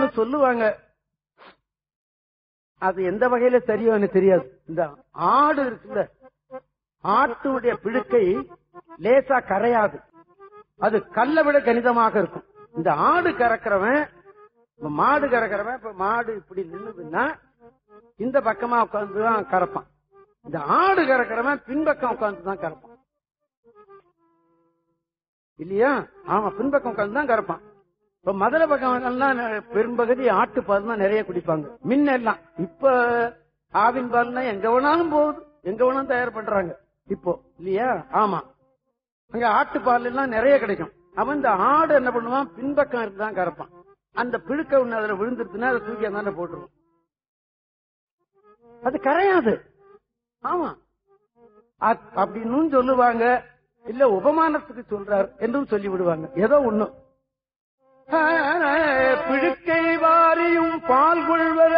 சொல்லுவாங்க அது எந்த வகையில சரியோ எனக்கு தெரியாது இந்த ஆடு இருக்குல்ல ஆட்டுடைய பிழுக்கை லேசா கரையாது அது கல்லை விட கணிதமாக இருக்கும் இந்த ஆடு கறக்கிறவன் இப்ப மாடு கறக்கிறவன் இப்ப மாடு இப்படி நின்னுதுன்னா இந்த பக்கமா உட்கார்ந்து தான் கறப்பான் இந்த ஆடு கறக்கிறவன் பின்பக்கம் உட்கார்ந்து தான் கறப்பான் இல்லையா ஆமா பின்பக்கம் உட்கார்ந்து தான் கறப்பான் இப்ப மதுரை பக்கம் எல்லாம் பெரும்பகுதி ஆட்டு பால் தான் நிறைய குடிப்பாங்க முன்ன எல்லாம் இப்ப ஆவின் பால்னா எங்க வேணாலும் போகுது எங்க வேணாலும் தயார் பண்றாங்க இப்போ இல்லையா ஆமா அங்க ஆட்டு பால் எல்லாம் நிறைய கிடைக்கும் அவன் இந்த ஆடு என்ன பண்ணுவான் பின்பக்கம் இருந்து தான் கறப்பான் அந்த பிழுக்க ஒண்ணு அதுல விழுந்துருச்சுன்னா அதை தூக்கி அந்தாண்ட போட்டுருவான் அது கரையாது ஆமா அ- அப்படின்னு சொல்லுவாங்க இல்ல உபமானத்துக்கு சொல்றார் என்றும் சொல்லி விடுவாங்க ஏதோ ஒண்ணு பிழுக்கை